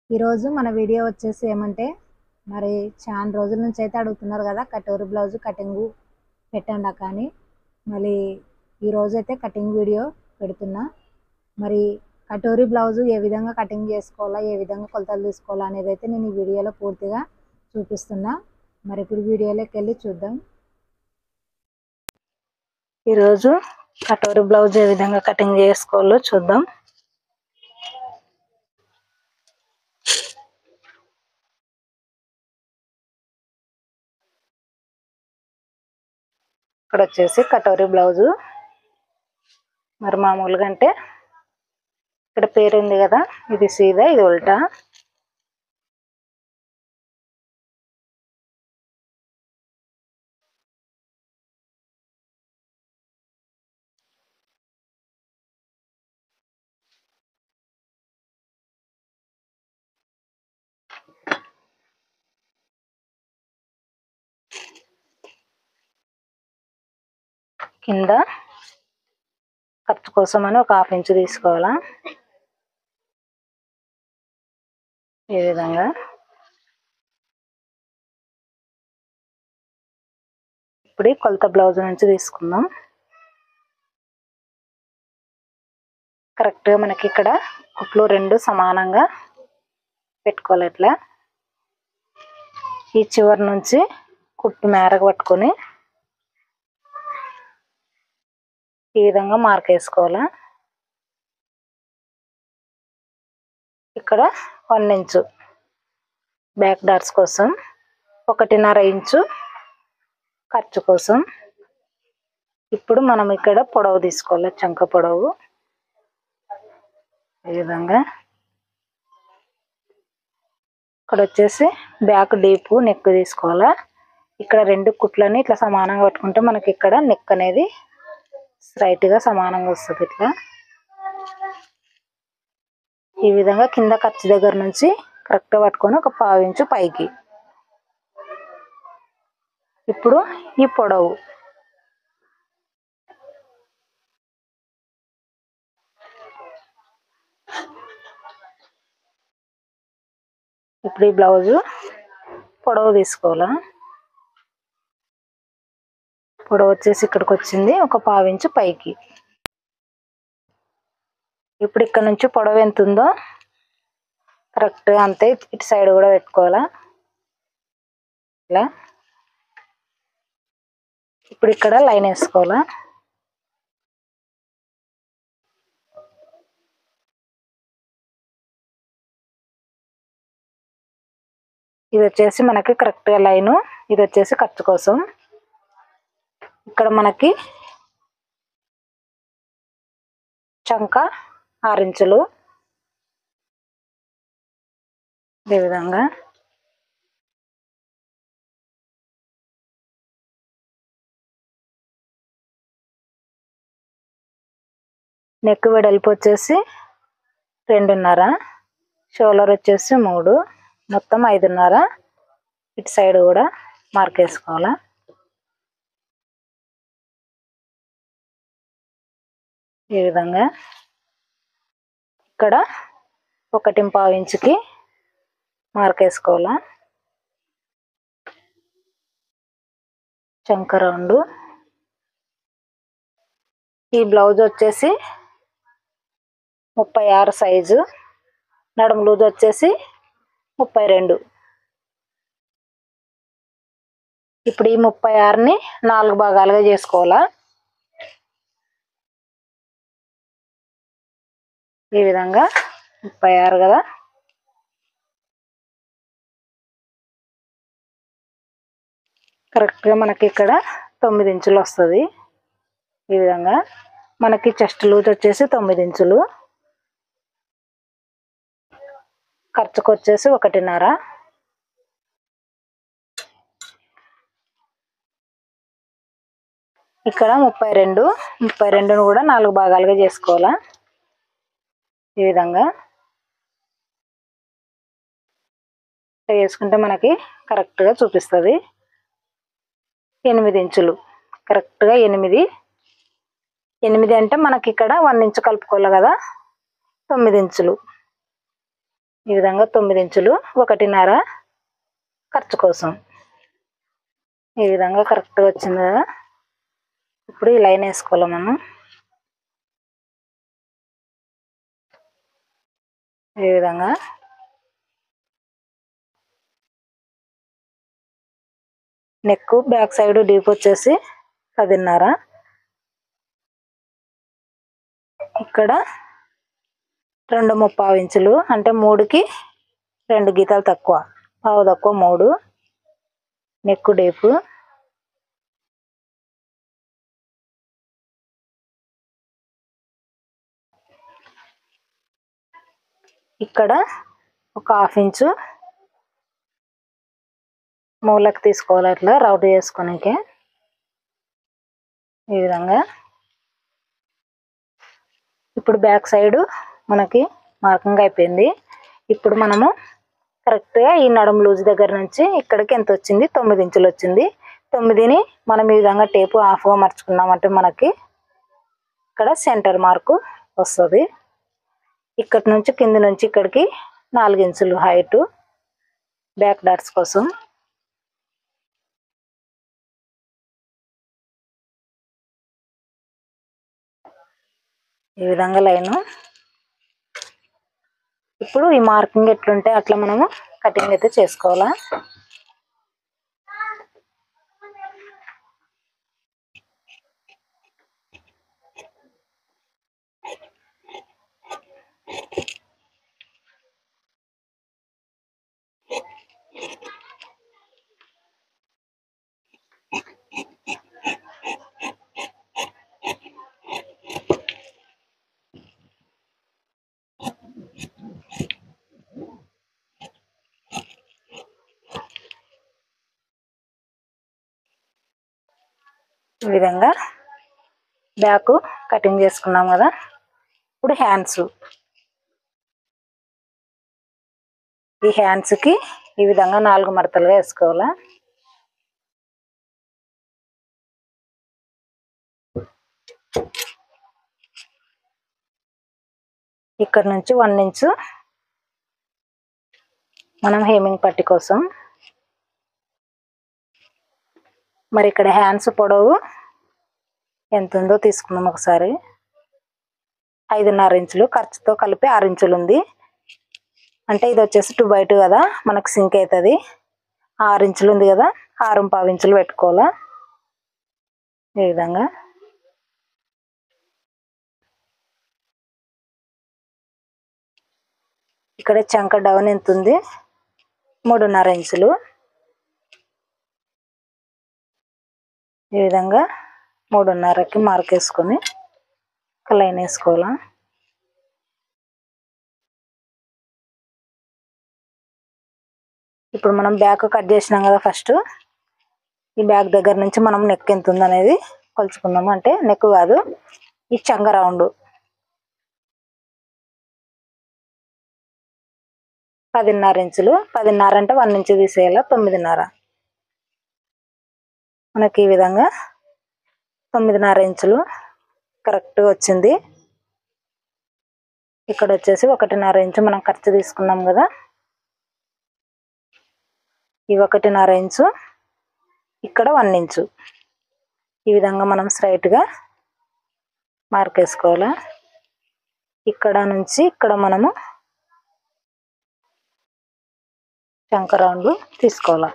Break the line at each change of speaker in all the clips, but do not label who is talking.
ఈరోజు మన వీడియో వచ్చేసి ఏమంటే మరి చాలా రోజుల నుంచి అయితే అడుగుతున్నారు కదా కటోరీ బ్లౌజ్ కటింగ్ పెట్టండి అక్క అని మళ్ళీ ఈరోజు అయితే కటింగ్ వీడియో పెడుతున్నా మరి కటోరీ బ్లౌజ్ ఏ విధంగా కటింగ్ చేసుకోవాలా ఏ విధంగా కొలతలు తీసుకోవాలా అనేది అయితే నేను ఈ వీడియోలో పూర్తిగా చూపిస్తున్నా మరి ఇప్పుడు వీడియోలోకి వెళ్ళి చూద్దాం ఈరోజు కటోరీ బ్లౌజ్ ఏ విధంగా కటింగ్ చేసుకోవాలో చూద్దాం ఇక్కడ వచ్చేసి కటోరీ బ్లౌజు మరి మామూలుగా అంటే ఇక్కడ పేరు ఉంది కదా ఇది సీదా ఇది ఉల్టా కింద ఖర్చు కోసం అని ఒక హాఫ్ ఇంచ్ తీసుకోవాలా ఈ విధంగా ఇప్పుడు ఈ కొలత బ్లౌజ్ నుంచి తీసుకుందాం కరెక్ట్గా మనకి ఇక్కడ కుట్లు రెండు సమానంగా పెట్టుకోవాలి ఇట్లా ఈ చివరి నుంచి కుట్టు మేరకు పట్టుకొని ఈ విధంగా మార్క్ వేసుకోవాలా ఇక్కడ వన్ ఇంచు బ్యాక్ డాట్స్ కోసం ఒకటిన్నర ఇంచు ఖర్చు కోసం ఇప్పుడు మనం ఇక్కడ పొడవు తీసుకోవాలి చంక పొడవు ఈ విధంగా ఇక్కడ వచ్చేసి బ్యాక్ డీప్ నెక్ తీసుకోవాలా ఇక్కడ రెండు కుట్లని ఇట్లా సమానంగా పట్టుకుంటే మనకి ఇక్కడ నెక్ అనేది స్ట్రైట్గా సమానంగా వస్తుంది ఇట్లా ఈ విధంగా కింద ఖర్చు దగ్గర నుంచి కరెక్ట్గా పట్టుకొని ఒక పావు ఇంచు పైకి ఇప్పుడు ఈ పొడవు ఇప్పుడు ఈ బ్లౌజు పొడవు తీసుకోవాలా పొడవు వచ్చేసి ఇక్కడికి వచ్చింది ఒక పావించు పైకి ఇప్పుడు ఇక్కడ నుంచి పొడవు ఎంత ఉందో కరెక్ట్గా అంతే ఇటు సైడ్ కూడా పెట్టుకోవాలా ఇలా ఇప్పుడు ఇక్కడ లైన్ వేసుకోవాలా ఇది వచ్చేసి మనకి కరెక్ట్గా లైను ఇది వచ్చేసి ఖర్చు కోసం ఇక్కడ మనకి చంక ఆరించులు ఈ విధంగా నెక్ వెడల్పు వచ్చేసి రెండున్నర షోల్డర్ వచ్చేసి మూడు మొత్తం ఐదున్నర ఇటు సైడ్ కూడా మార్క్ వేసుకోవాలా ఈ విధంగా ఇక్కడ ఒకటి పావు ఇంచుకి మార్క్ వేసుకోవాలా చంక రౌండ్ ఈ బ్లౌజ్ వచ్చేసి ముప్పై ఆరు సైజు నడుము లూజ్ వచ్చేసి ముప్పై రెండు ఇప్పుడు ఈ ముప్పై ఆరుని నాలుగు భాగాలుగా చేసుకోవాలా ఈ విధంగా ముప్పై ఆరు కదా కరెక్ట్గా మనకి ఇక్కడ తొమ్మిది ఇంచులు వస్తుంది ఈ విధంగా మనకి చెస్ట్ లూజ్ వచ్చేసి తొమ్మిది ఇంచులు ఖర్చుకు వచ్చేసి ఒకటిన్నర ఇక్కడ ముప్పై రెండు ముప్పై రెండును కూడా నాలుగు భాగాలుగా చేసుకోవాలా ఈ విధంగా వేసుకుంటే మనకి కరెక్ట్గా చూపిస్తుంది ఎనిమిది ఇంచులు కరెక్ట్గా ఎనిమిది ఎనిమిది అంటే మనకి ఇక్కడ వన్ ఇంచు కలుపుకోవాలి కదా తొమ్మిది ఇంచులు ఈ విధంగా తొమ్మిది ఇంచులు ఒకటిన్నర ఖర్చు కోసం ఈ విధంగా కరెక్ట్గా వచ్చింది కదా ఇప్పుడు ఈ లైన్ వేసుకోవాలి మనం ఈ విధంగా నెక్ బ్యాక్ సైడ్ డీప్ వచ్చేసి పదిన్నర ఇక్కడ రెండు ముప్పావు ఇంచులు అంటే మూడుకి రెండు గీతాలు తక్కువ పావు తక్కువ మూడు నెక్ డీపు ఇక్కడ ఒక హాఫ్ ఇంచు మూలకు తీసుకోవాలి అట్లా రౌట్ చేసుకోనికి ఈ విధంగా ఇప్పుడు బ్యాక్ సైడ్ మనకి మార్కింగ్ అయిపోయింది ఇప్పుడు మనము కరెక్ట్గా ఈ నడుము లూజ్ దగ్గర నుంచి ఇక్కడికి ఎంత వచ్చింది తొమ్మిది ఇంచులు వచ్చింది తొమ్మిదిని మనం ఈ విధంగా టేపు హాఫ్గా మర్చుకున్నామంటే మనకి ఇక్కడ సెంటర్ మార్కు వస్తుంది ఇక్కడి నుంచి కింద నుంచి ఇక్కడికి నాలుగు ఇంచులు హైటు బ్యాక్ డాట్స్ కోసం ఈ విధంగా లైను ఇప్పుడు ఈ మార్కింగ్ ఎట్లుంటే అట్లా మనము కటింగ్ అయితే చేసుకోవాలా ఈ విధంగా బ్యాక్ కటింగ్ చేసుకున్నాం కదా ఇప్పుడు హ్యాండ్స్ ఈ హ్యాండ్స్కి ఈ విధంగా నాలుగు మడతలుగా వేసుకోవాలా ఇక్కడ నుంచి వన్ ఇంచు మనం హేమింగ్ పట్టి కోసం మరి ఇక్కడ హ్యాండ్స్ పొడవు ఎంత ఉందో తీసుకుందాం ఒకసారి ఐదున్నర ఇంచులు ఖర్చుతో కలిపి ఆరు ఇంచులు ఉంది అంటే ఇది వచ్చేసి టూ బై టూ కదా మనకు సింక్ అవుతుంది ఆరు ఇంచులు ఉంది కదా ఆరు పావు ఇంచులు పెట్టుకోవాలా ఈ విధంగా ఇక్కడ చంక డౌన్ ఎంత ఉంది మూడున్నర ఇంచులు ఈ విధంగా మూడున్నరకి మార్క్ వేసుకొని ఒక లైన్ వేసుకోవాలా ఇప్పుడు మనం బ్యాక్ కట్ చేసినాం కదా ఫస్ట్ ఈ బ్యాక్ దగ్గర నుంచి మనం నెక్ ఎంత ఉంది అనేది కొలుచుకుందాము అంటే నెక్ కాదు ఈ చంగ రౌండ్ పదిన్నర ఇంచులు పదిన్నర అంటే వన్ ఇంచు తీసేయాల తొమ్మిదిన్నర మనకి ఈ విధంగా తొమ్మిదిన్నర ఇంచులు కరెక్ట్గా వచ్చింది ఇక్కడ వచ్చేసి ఒకటిన్నర ఇంచు మనం ఖర్చు తీసుకున్నాం కదా ఈ ఒకటిన్నర ఇంచు ఇక్కడ వన్ ఇంచు ఈ విధంగా మనం స్ట్రైట్గా మార్క్ వేసుకోవాలి ఇక్కడ నుంచి ఇక్కడ మనము శంకర రౌండ్ తీసుకోవాలి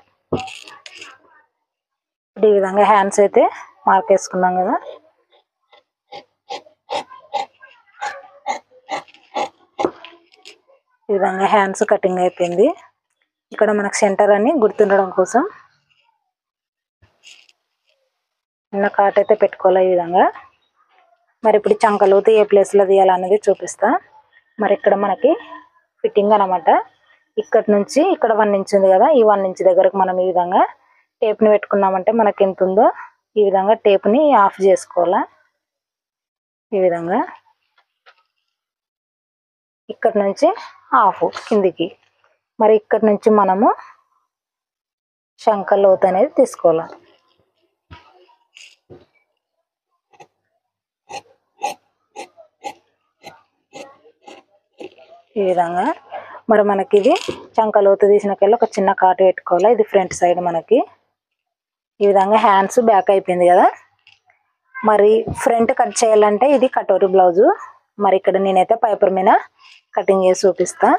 ఇప్పుడు ఈ విధంగా హ్యాండ్స్ అయితే మార్క్ వేసుకున్నాం కదా ఈ విధంగా హ్యాండ్స్ కటింగ్ అయిపోయింది ఇక్కడ మనకు సెంటర్ అని గుర్తుండడం కోసం చిన్న కాట్ అయితే పెట్టుకోవాలి ఈ విధంగా మరి ఇప్పుడు చంకలోతు ఏ ప్లేస్లో తీయాలనేది చూపిస్తా మరి ఇక్కడ మనకి ఫిట్టింగ్ అనమాట ఇక్కడ నుంచి ఇక్కడ వన్ ఇంచ్ ఉంది కదా ఈ వన్ ఇంచ్ దగ్గరకు మనం ఈ విధంగా టేప్ని పెట్టుకున్నామంటే మనకి ఎంత ఉందో ఈ విధంగా టేప్ని ఆఫ్ చేసుకోవాలా ఈ విధంగా ఇక్కడ నుంచి హాఫ్ కిందికి మరి ఇక్కడ నుంచి మనము శంఖ లోతు అనేది తీసుకోవాలి ఈ విధంగా మరి మనకి ఇది చంక లోతు తీసినకెళ్ళి ఒక చిన్న కాటు పెట్టుకోవాలి ఇది ఫ్రంట్ సైడ్ మనకి ఈ విధంగా హ్యాండ్స్ బ్యాక్ అయిపోయింది కదా మరి ఫ్రంట్ కట్ చేయాలంటే ఇది కటోరీ బ్లౌజు మరి ఇక్కడ నేనైతే పైపర్ మీద కటింగ్ చేసి చూపిస్తా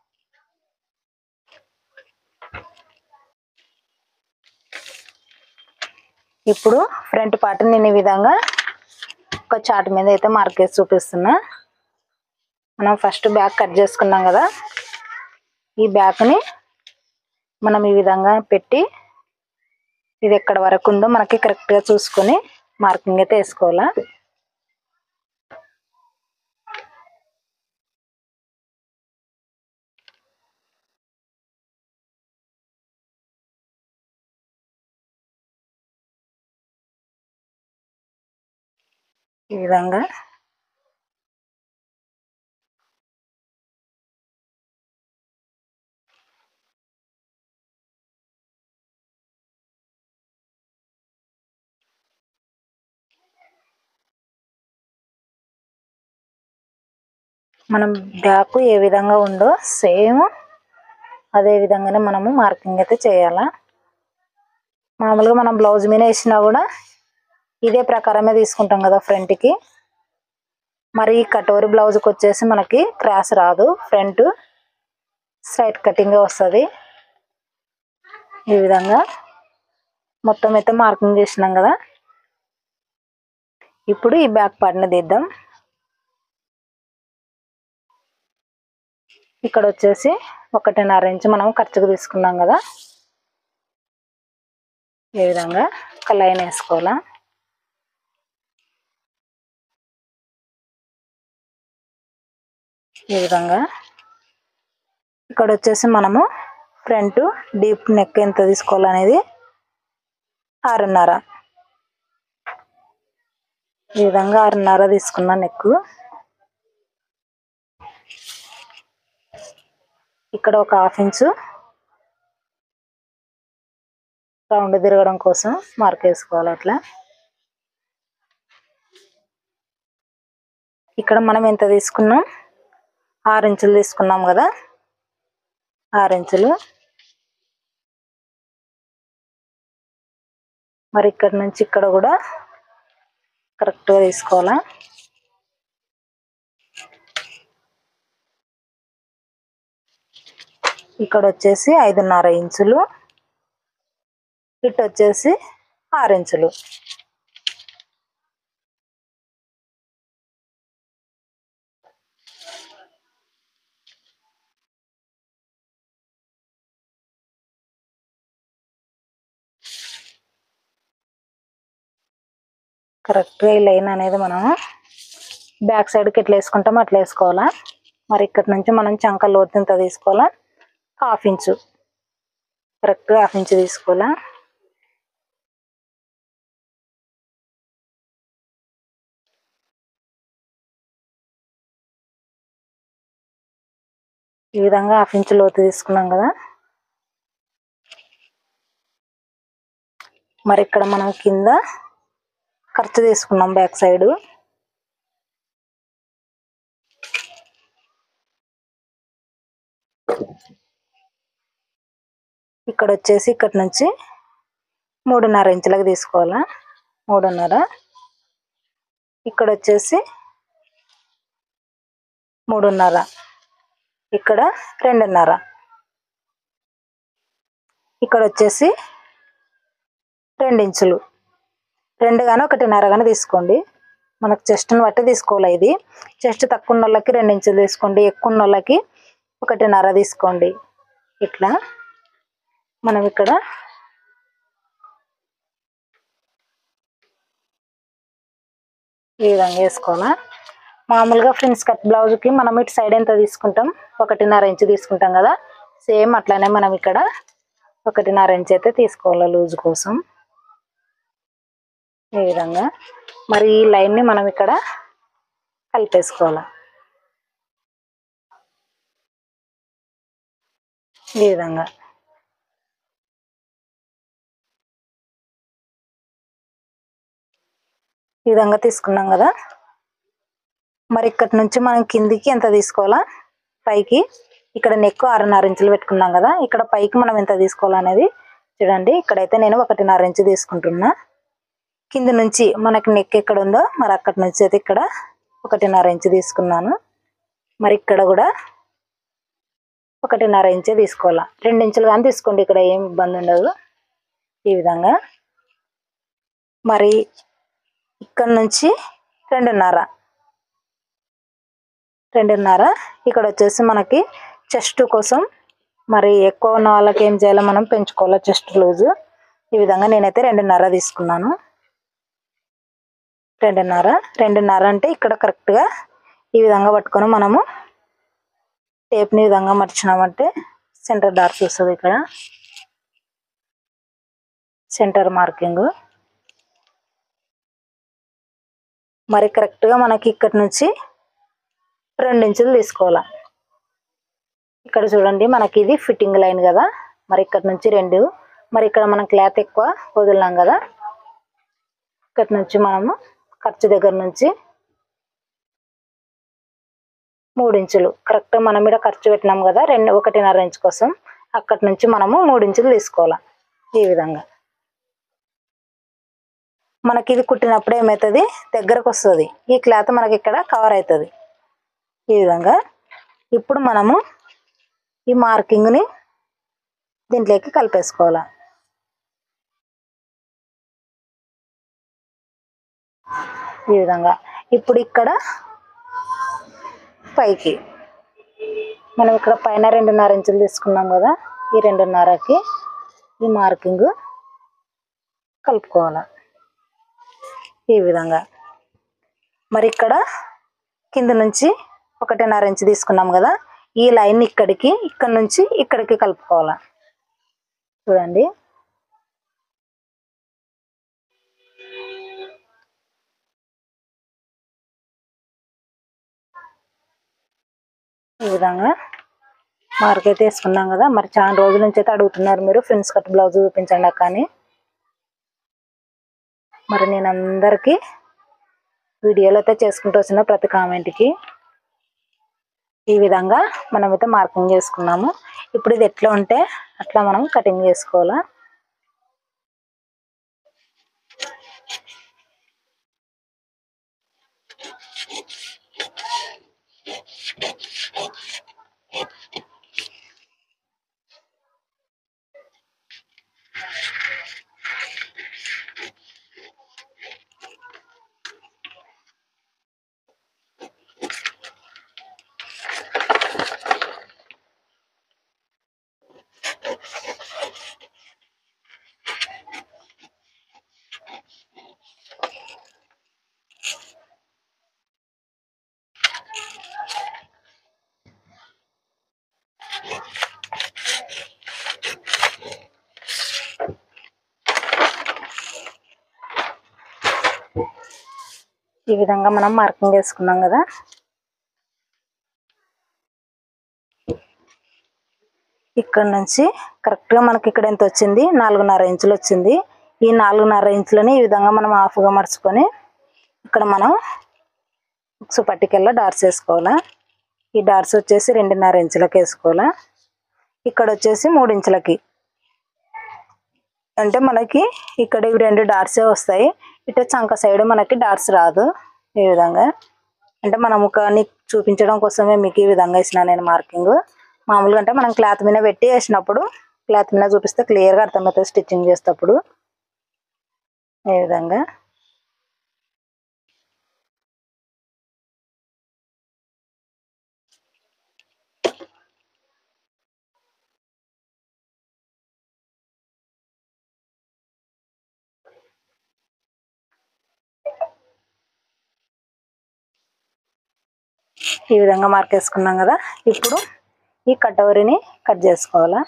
ఇప్పుడు ఫ్రంట్ పార్ట్ నేను ఈ విధంగా ఒక చార్ట్ మీద అయితే మార్క్ వేసి చూపిస్తున్నా మనం ఫస్ట్ బ్యాక్ కట్ చేసుకున్నాం కదా ఈ బ్యాక్ని మనం ఈ విధంగా పెట్టి ఇది ఎక్కడ వరకు ఉందో మనకి కరెక్ట్గా చూసుకొని మార్కింగ్ అయితే వేసుకోవాలా ఈ విధంగా మనం బ్యాక్ ఏ విధంగా ఉందో సేమ్ అదే విధంగానే మనము మార్కింగ్ అయితే చేయాలా మామూలుగా మనం బ్లౌజ్ మీద వేసినా కూడా ఇదే ప్రకారమే తీసుకుంటాం కదా ఫ్రంట్కి మరి ఈ కటోరీ బ్లౌజ్కి వచ్చేసి మనకి క్రాస్ రాదు ఫ్రంట్ స్ట్రైట్ కటింగ్ వస్తుంది ఈ విధంగా మొత్తం అయితే మార్కింగ్ చేసినాం కదా ఇప్పుడు ఈ బ్యాక్ పార్ట్ని తీద్దాం ఇక్కడ వచ్చేసి ఒకటిన్నర ఇంచు మనం ఖర్చుకు తీసుకున్నాం కదా ఈ విధంగా ఒక లైన్ వేసుకోవాలా ఈ విధంగా ఇక్కడ వచ్చేసి మనము ఫ్రంట్ డీప్ నెక్ ఎంత తీసుకోవాలనేది ఆరున్నర ఈ విధంగా ఆరున్నర తీసుకున్నా నెక్ ఇక్కడ ఒక హాఫ్ ఇంచు రౌండ్ తిరగడం కోసం మార్క్ వేసుకోవాలి అట్లా ఇక్కడ మనం ఎంత తీసుకున్నాం ఆరు ఇంచులు తీసుకున్నాం కదా ఆరు ఇంచులు మరి ఇక్కడ నుంచి ఇక్కడ కూడా కరెక్ట్గా తీసుకోవాలా ఇక్కడ వచ్చేసి ఐదున్నర ఇంచులు ఇటు వచ్చేసి ఆరు ఇంచులు కరెక్ట్గా ఈ లైన్ అనేది మనం బ్యాక్ సైడ్కి ఎట్లా వేసుకుంటామో అట్లా వేసుకోవాలా మరి ఇక్కడ నుంచి మనం చంక లోతు ఇంత తీసుకోవాలా హాఫ్ ఇంచు కరెక్ట్గా హాఫ్ ఇంచు తీసుకోవాలా ఈ విధంగా హాఫ్ ఇంచు లోతు తీసుకున్నాం కదా మరి ఇక్కడ మనం కింద ఖర్చు తీసుకున్నాం బ్యాక్ సైడ్ ఇక్కడ వచ్చేసి ఇక్కడ నుంచి మూడున్నర ఇంచులకు తీసుకోవాలా మూడున్నర ఇక్కడ వచ్చేసి మూడున్నర ఇక్కడ రెండున్నర ఇక్కడ వచ్చేసి రెండు ఇంచులు రెండు కానీ ఒకటిన్నర కానీ తీసుకోండి మనకు చెస్ట్ని బట్టి తీసుకోవాలి ఇది చెస్ట్ తక్కువ ఉన్న వాళ్ళకి రెండు ఇంచులు తీసుకోండి ఎక్కువ ఉన్న వాళ్ళకి ఒకటిన్నర తీసుకోండి ఇట్లా మనం ఇక్కడ ఈ విధంగా వేసుకోవాలా మామూలుగా ఫ్రెండ్స్ కట్ బ్లౌజ్కి మనం ఇటు సైడ్ ఎంత తీసుకుంటాం ఒకటిన్నర ఇంచు తీసుకుంటాం కదా సేమ్ అట్లానే మనం ఇక్కడ ఒకటిన్నర ఇంచు అయితే తీసుకోవాలి లూజ్ కోసం ఈ విధంగా మరి ఈ లైన్ని మనం ఇక్కడ కలిపేసుకోవాలి ఈ విధంగా ఈ విధంగా తీసుకున్నాం కదా మరి ఇక్కడి నుంచి మనం కిందికి ఎంత తీసుకోవాలా పైకి ఇక్కడ నెక్ ఆరున్నర ఇంచులు పెట్టుకున్నాం కదా ఇక్కడ పైకి మనం ఎంత తీసుకోవాలనేది చూడండి ఇక్కడైతే నేను ఒకటిన్నర ఇంచు తీసుకుంటున్నా కింద నుంచి మనకి నెక్ ఎక్కడ ఉందో మరి అక్కడి నుంచి అయితే ఇక్కడ ఒకటిన్నర ఇంచు తీసుకున్నాను మరి ఇక్కడ కూడా ఒకటిన్నర ఇంచే తీసుకోవాలా రెండు ఇంచులు కానీ తీసుకోండి ఇక్కడ ఏం ఇబ్బంది ఉండదు ఈ విధంగా మరి ఇక్కడ నుంచి రెండున్నర రెండున్నర ఇక్కడ వచ్చేసి మనకి చెస్ట్ కోసం మరి ఎక్కువ ఉన్న వాళ్ళకి ఏం చేయాలో మనం పెంచుకోవాలి చెస్ట్ లూజు ఈ విధంగా నేనైతే రెండున్నర తీసుకున్నాను రెండున్నర రెండున్నర అంటే ఇక్కడ కరెక్ట్గా ఈ విధంగా పట్టుకొని మనము టేప్ని ఈ విధంగా మర్చినామంటే సెంటర్ డార్క్ వస్తుంది ఇక్కడ సెంటర్ మార్కింగ్ మరి కరెక్ట్గా మనకి ఇక్కడి నుంచి రెండు ఇంచులు తీసుకోవాలి ఇక్కడ చూడండి మనకి ఇది ఫిట్టింగ్ లైన్ కదా మరి ఇక్కడ నుంచి రెండు మరి ఇక్కడ మనం క్లాత్ ఎక్కువ వదిలినాం కదా ఇక్కడ నుంచి మనము ఖర్చు దగ్గర నుంచి మూడు ఇంచులు కరెక్ట్ మనం ఇక్కడ ఖర్చు పెట్టినాం కదా రెండు ఒకటిన్నర ఇంచు కోసం అక్కడి నుంచి మనము మూడు ఇంచులు తీసుకోవాలి ఈ విధంగా మనకి ఇది కుట్టినప్పుడు ఏమవుతుంది దగ్గరకు వస్తుంది ఈ క్లాత్ మనకి ఇక్కడ కవర్ అవుతుంది ఈ విధంగా ఇప్పుడు మనము ఈ మార్కింగ్ని దీంట్లోకి కలిపేసుకోవాలి ఈ విధంగా ఇప్పుడు ఇక్కడ పైకి మనం ఇక్కడ పైన రెండున్నర ఇంచులు తీసుకున్నాం కదా ఈ రెండున్నరకి ఈ మార్కింగ్ కలుపుకోవాలి ఈ విధంగా మరి ఇక్కడ కింద నుంచి ఒకటిన్నర ఇంచు తీసుకున్నాం కదా ఈ లైన్ ఇక్కడికి ఇక్కడ నుంచి ఇక్కడికి కలుపుకోవాలి చూడండి ఈ విధంగా మార్క్ అయితే వేసుకున్నాం కదా మరి చాలా రోజుల నుంచి అయితే అడుగుతున్నారు మీరు ఫ్రెండ్స్ కట్ బ్లౌజ్ చూపించండి అక్క అని మరి నేను అందరికీ వీడియోలో అయితే చేసుకుంటూ వచ్చిన ప్రతి కామెంట్కి ఈ విధంగా మనమైతే మార్కింగ్ చేసుకున్నాము ఇప్పుడు ఇది ఎట్లా ఉంటే అట్లా మనం కటింగ్ చేసుకోవాలా ఈ విధంగా మనం మార్కింగ్ చేసుకున్నాం కదా ఇక్కడ నుంచి కరెక్ట్గా మనకి ఇక్కడ ఎంత వచ్చింది నాలుగున్నర ఇంచులు వచ్చింది ఈ నాలుగున్నర ఇంచులని ఈ విధంగా మనం హాఫ్గా మర్చుకొని ఇక్కడ మనం ఉక్సు పట్టికెళ్ళ డార్స్ వేసుకోవాలా ఈ డార్స్ వచ్చేసి రెండున్నర ఇంచులకి వేసుకోవాలా ఇక్కడ వచ్చేసి మూడు ఇంచులకి అంటే మనకి ఇక్కడ ఇవి రెండు డాట్సే వస్తాయి ఇటు చంక సైడ్ మనకి డాట్స్ రాదు ఈ విధంగా అంటే మనం ఒక నీకు చూపించడం కోసమే మీకు ఈ విధంగా ఇచ్చిన నేను మార్కింగ్ మామూలుగా అంటే మనం క్లాత్ మీద పెట్టి వేసినప్పుడు క్లాత్ మీద చూపిస్తే క్లియర్గా అర్థమవుతుంది స్టిచ్చింగ్ చేసేటప్పుడు ఈ విధంగా ఈ విధంగా మార్క్ వేసుకున్నాం కదా ఇప్పుడు ఈ కటోరీని కట్ చేసుకోవాలా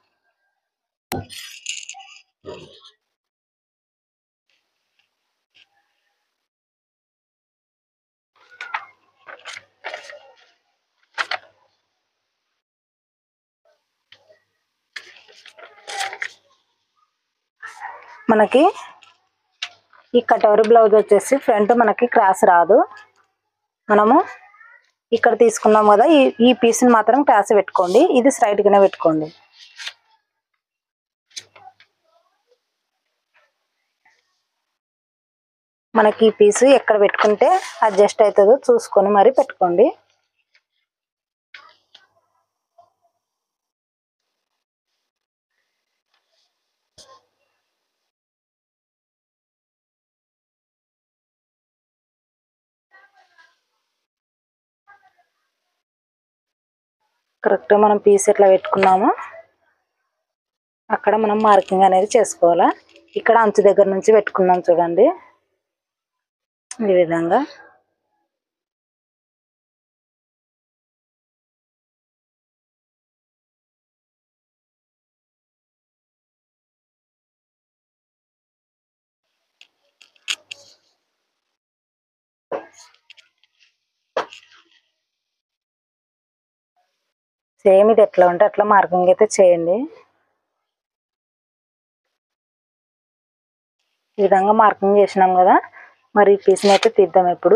మనకి ఈ కటోరీ బ్లౌజ్ వచ్చేసి ఫ్రంట్ మనకి క్రాస్ రాదు మనము ఇక్కడ తీసుకున్నాం కదా ఈ ఈ పీస్ని మాత్రం క్రాస్ పెట్టుకోండి ఇది స్ట్రైట్గానే పెట్టుకోండి మనకి ఈ పీసు ఎక్కడ పెట్టుకుంటే అడ్జస్ట్ అవుతుందో చూసుకొని మరి పెట్టుకోండి కరెక్ట్గా మనం పీస్ ఎట్లా పెట్టుకున్నామో అక్కడ మనం మార్కింగ్ అనేది చేసుకోవాలా ఇక్కడ అంచు దగ్గర నుంచి పెట్టుకున్నాం చూడండి ఈ విధంగా సేమ్ ఇది ఎట్లా ఉంటే అట్లా మార్కింగ్ అయితే చేయండి ఈ విధంగా మార్కింగ్ చేసినాం కదా మరి ఈ పీస్ని అయితే తీద్దాం ఇప్పుడు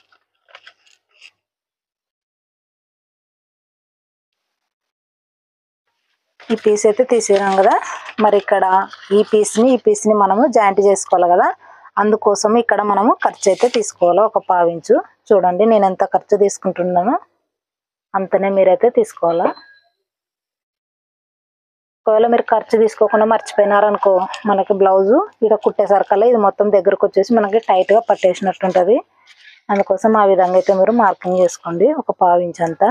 ఈ పీస్ అయితే తీసేరాం కదా మరి ఇక్కడ ఈ పీస్ని ఈ పీస్ని మనము జాయింట్ చేసుకోవాలి కదా అందుకోసం ఇక్కడ మనము ఖర్చు అయితే తీసుకోవాలి ఒక పావించు చూడండి నేను ఎంత ఖర్చు తీసుకుంటున్నానో అంతనే మీరైతే తీసుకోవాలా ఒకవేళ మీరు ఖర్చు తీసుకోకుండా మర్చిపోయినారనుకో మనకి బ్లౌజు ఇక్కడ కుట్టేసరికల్లా ఇది మొత్తం దగ్గరకు వచ్చేసి మనకి టైట్గా పట్టేసినట్టు ఉంటుంది అందుకోసం ఆ విధంగా అయితే మీరు మార్కింగ్ చేసుకోండి ఒక పావు ఇంచ్ అంతా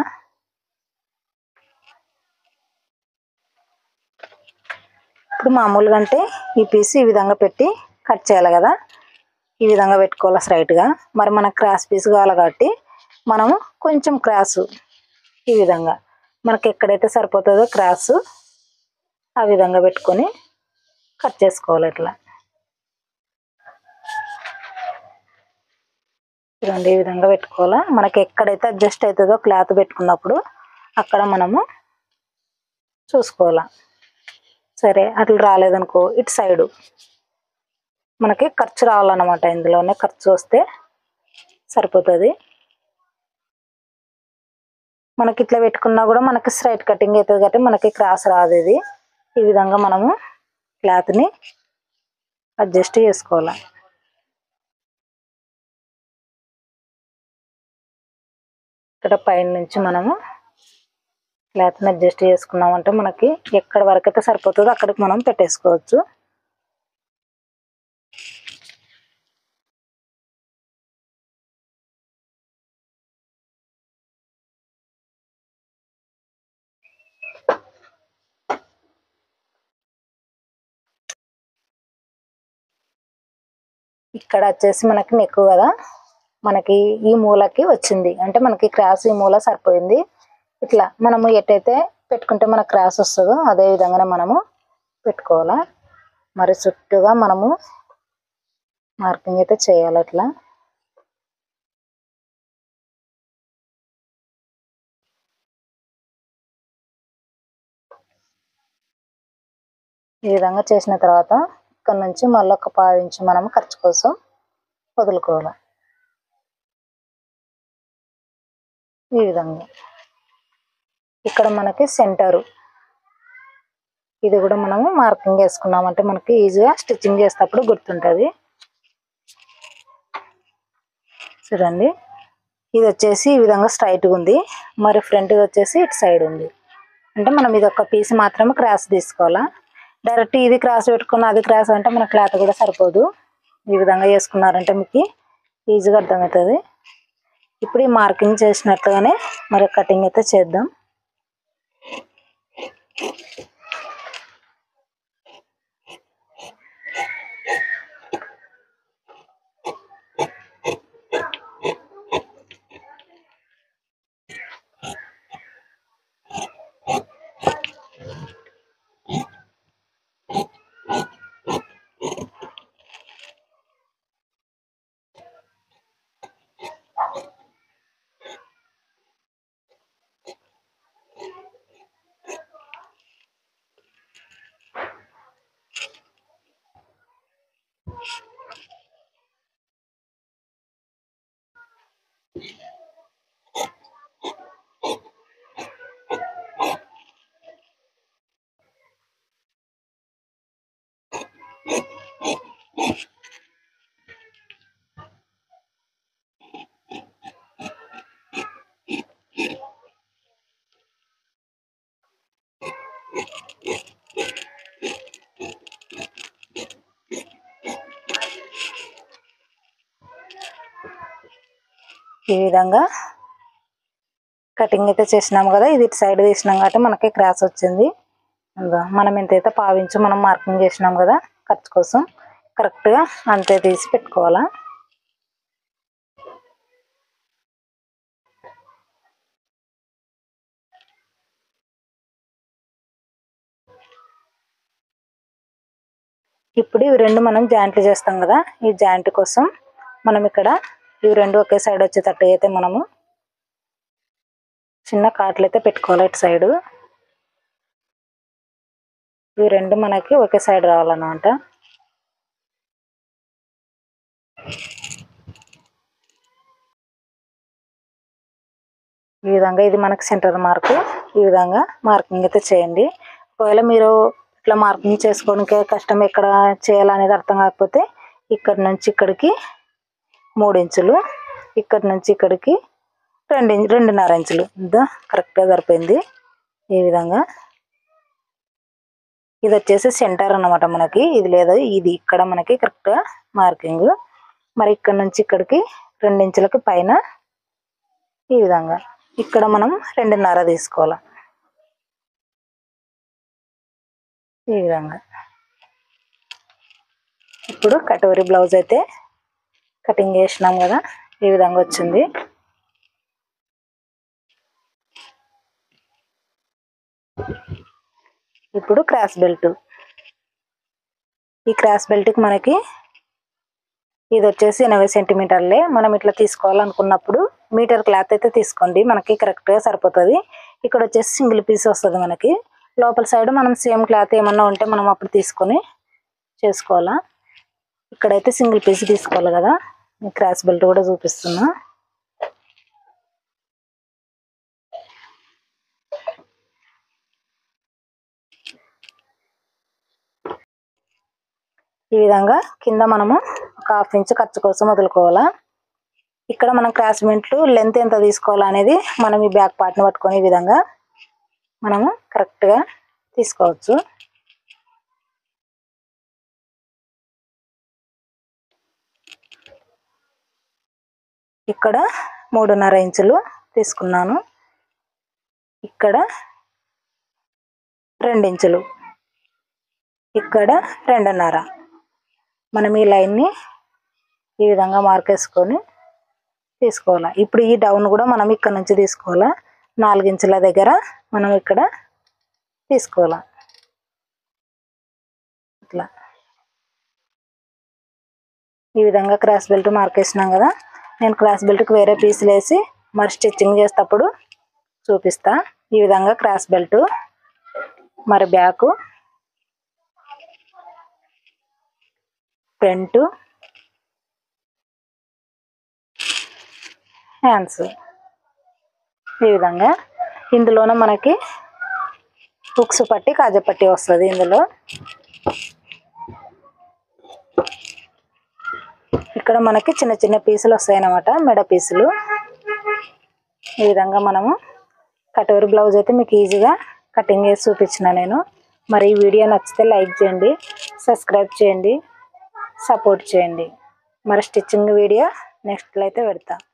ఇప్పుడు మామూలుగా అంటే ఈ పీస్ ఈ విధంగా పెట్టి కట్ చేయాలి కదా ఈ విధంగా పెట్టుకోవాలి స్ట్రైట్గా మరి మనకు క్రాస్ పీస్ కావాలి కాబట్టి మనము కొంచెం క్రాసు ఈ విధంగా మనకి ఎక్కడైతే సరిపోతుందో క్రాస్ ఆ విధంగా పెట్టుకొని కట్ చేసుకోవాలి ఇట్లా చూడండి ఈ విధంగా పెట్టుకోవాలా మనకి ఎక్కడైతే అడ్జస్ట్ అవుతుందో క్లాత్ పెట్టుకున్నప్పుడు అక్కడ మనము చూసుకోవాలా సరే అట్లా రాలేదనుకో ఇటు సైడు మనకి ఖర్చు రావాలన్నమాట ఇందులోనే ఖర్చు వస్తే సరిపోతుంది మనకి ఇట్లా పెట్టుకున్నా కూడా మనకి స్ట్రైట్ కటింగ్ అవుతుంది కాబట్టి మనకి క్రాస్ రాదు ఇది ఈ విధంగా మనము క్లాత్ని అడ్జస్ట్ చేసుకోవాలి ఇక్కడ పైన నుంచి మనము క్లాత్ని అడ్జస్ట్ చేసుకున్నామంటే మనకి ఎక్కడ వరకు అయితే సరిపోతుందో అక్కడికి మనం పెట్టేసుకోవచ్చు ఇక్కడ వచ్చేసి మనకి నెక్ కదా మనకి ఈ మూలకి వచ్చింది అంటే మనకి క్రాస్ ఈ మూల సరిపోయింది ఇట్లా మనము ఎటైతే పెట్టుకుంటే మన క్రాస్ వస్తుందో అదే విధంగానే మనము పెట్టుకోవాలా మరి చుట్టూగా మనము మార్కింగ్ అయితే చేయాలి ఇట్లా ఈ విధంగా చేసిన తర్వాత ఇక్కడ నుంచి మళ్ళీ ఒక పావు ఇంచు మనం ఖర్చు కోసం వదులుకోవాలి ఈ విధంగా ఇక్కడ మనకి సెంటరు ఇది కూడా మనము మార్కింగ్ వేసుకున్నామంటే మనకి ఈజీగా స్టిచ్చింగ్ చేసేటప్పుడు గుర్తుంటుంది చూడండి ఇది వచ్చేసి ఈ విధంగా స్ట్రైట్గా ఉంది మరి ఫ్రంట్ వచ్చేసి ఇటు సైడ్ ఉంది అంటే మనం ఇది ఒక పీస్ మాత్రమే క్రాస్ తీసుకోవాలా డైరెక్ట్ ఇది క్రాస్ పెట్టుకున్న అది క్రాస్ అంటే మన క్లాత్ కూడా సరిపోదు ఈ విధంగా వేసుకున్నారంటే మీకు ఈజీగా అర్థమవుతుంది ఇప్పుడు ఈ మార్కింగ్ చేసినట్లుగానే మరి కటింగ్ అయితే చేద్దాం ఈ విధంగా కటింగ్ అయితే చేసినాము కదా ఇది ఇటు సైడ్ తీసినాం కాబట్టి మనకి క్రాస్ వచ్చింది ఇంకా మనం ఎంతైతే పావించు మనం మార్కింగ్ చేసినాం కదా ఖర్చు కోసం కరెక్ట్గా అంతే తీసి పెట్టుకోవాలా ఇప్పుడు ఇవి రెండు మనం జాయింట్లు చేస్తాం కదా ఈ జాయింట్ కోసం మనం ఇక్కడ ఇవి రెండు ఒకే సైడ్ వచ్చేటట్టు అయితే మనము చిన్న కాట్లు అయితే పెట్టుకోవాలి ఇటు సైడు ఇవి రెండు మనకి ఒకే సైడ్ రావాలన్నమాట ఈ విధంగా ఇది మనకి సెంటర్ మార్క్ ఈ విధంగా మార్కింగ్ అయితే చేయండి ఒకవేళ మీరు ఇట్లా మార్కింగ్ చేసుకోవడానికి కష్టం ఎక్కడ చేయాలనేది అర్థం కాకపోతే ఇక్కడ నుంచి ఇక్కడికి మూడు ఇంచులు ఇక్కడ నుంచి ఇక్కడికి రెండు ఇంచు రెండున్నర ఇంచులు ఇదో కరెక్ట్గా సరిపోయింది ఈ విధంగా ఇది వచ్చేసి సెంటర్ అన్నమాట మనకి ఇది లేదు ఇది ఇక్కడ మనకి కరెక్ట్గా మార్కింగ్ మరి ఇక్కడ నుంచి ఇక్కడికి రెండు ఇంచులకి పైన ఈ విధంగా ఇక్కడ మనం రెండున్నర తీసుకోవాలి ఈ విధంగా ఇప్పుడు కటోరీ బ్లౌజ్ అయితే కటింగ్ చేసినాం కదా ఈ విధంగా వచ్చింది ఇప్పుడు క్రాస్ బెల్ట్ ఈ క్రాస్ బెల్ట్కి మనకి ఇది వచ్చేసి ఎనభై సెంటీమీటర్లే మనం ఇట్లా తీసుకోవాలనుకున్నప్పుడు మీటర్ క్లాత్ అయితే తీసుకోండి మనకి కరెక్ట్గా సరిపోతుంది ఇక్కడ వచ్చేసి సింగిల్ పీస్ వస్తుంది మనకి లోపల సైడ్ మనం సేమ్ క్లాత్ ఏమన్నా ఉంటే మనం అప్పుడు తీసుకొని చేసుకోవాలా ఇక్కడైతే సింగిల్ పీస్ తీసుకోవాలి కదా ఈ క్రాస్ బెల్ట్ కూడా చూపిస్తున్నా ఈ విధంగా కింద మనము ఒక హాఫ్ ఇంచ్ ఖర్చు కోసం వదులుకోవాలా ఇక్కడ మనం క్రాస్ బెల్ట్ లెంత్ ఎంత తీసుకోవాలా అనేది మనం ఈ బ్యాక్ పార్ట్ని పట్టుకొని ఈ విధంగా మనము కరెక్ట్గా తీసుకోవచ్చు ఇక్కడ మూడున్నర ఇంచులు తీసుకున్నాను ఇక్కడ రెండించులు ఇక్కడ రెండున్నర మనం ఈ లైన్ని ఈ విధంగా మార్కేసుకొని తీసుకోవాలి ఇప్పుడు ఈ డౌన్ కూడా మనం ఇక్కడ నుంచి తీసుకోవాలా నాలుగు ఇంచుల దగ్గర మనం ఇక్కడ తీసుకోవాలి ఇట్లా ఈ విధంగా క్రాస్ బెల్ట్ మార్కేసినాం కదా నేను క్రాస్ బెల్ట్కి వేరే పీసులు వేసి మరి స్టిచ్చింగ్ చేసేటప్పుడు చూపిస్తా ఈ విధంగా క్రాస్ బెల్ట్ మరి బ్యాకు ఫ్రంట్ హ్యాండ్స్ ఈ విధంగా ఇందులోనే మనకి హుక్స్ పట్టి కాజా పట్టి వస్తుంది ఇందులో ఇక్కడ మనకి చిన్న చిన్న పీసులు వస్తాయి అన్నమాట మెడ పీసులు ఈ విధంగా మనము కటోరీ బ్లౌజ్ అయితే మీకు ఈజీగా కటింగ్ చేసి చూపించిన నేను మరి ఈ వీడియో నచ్చితే లైక్ చేయండి సబ్స్క్రైబ్ చేయండి సపోర్ట్ చేయండి మరి స్టిచ్చింగ్ వీడియో నెక్స్ట్లో అయితే పెడతా